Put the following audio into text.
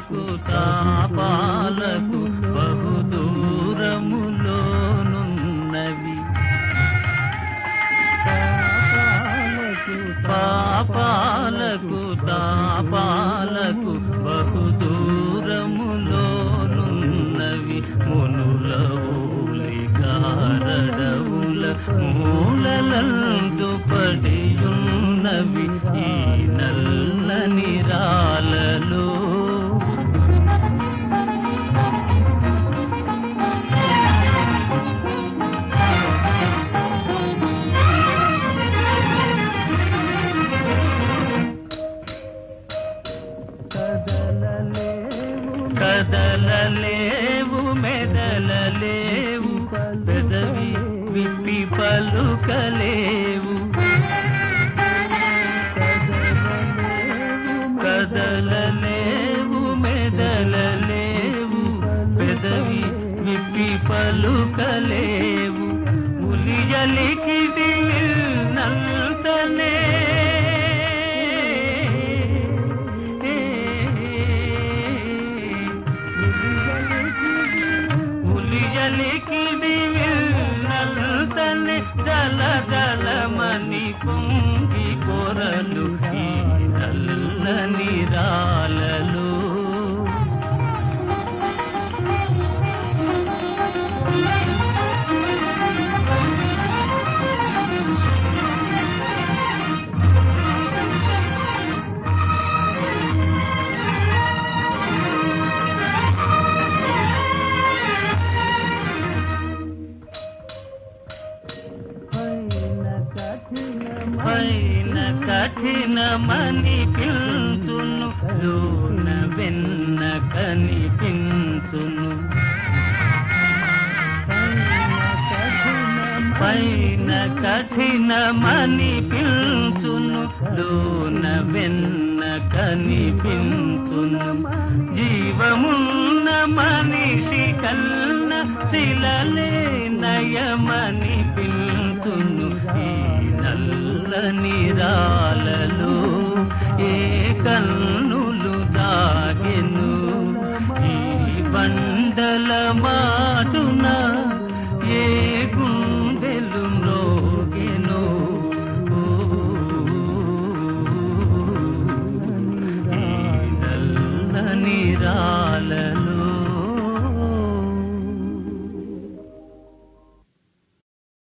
తాపాలకు తాపాలకు బహు దూరములోనున్నవి పాపాలకు తాపాలకు బహు దూరములోనున్నవి మునుల ఊలి కారడవుల మూలలందు పడియున్నవి ఈ నల్లని రాలలో కదలలేవు మెదలలేవు పెదవి విప్పి పలుకలేవు కదలలేవు మెదలలేవు పెదవి విప్పి పలుకలేవు ఉలియలికి నల్తనే ఉలియలికి నల్తనే జల జలమని పొంగి కొరలు ఈ నల్లని రాలలో పైన కఠినమని పిలుచును లోన వెన్న కనిపించును పైన కఠినమని పిలుచును లోన వెన్న కనిపించును జీవమున్న మనిషి కన్న శిలలే నయమని పిలుచును ఈ నల్లని రాలలో ఏ కన్నులు దాగెను ఈ బండల మాటున ఏ గు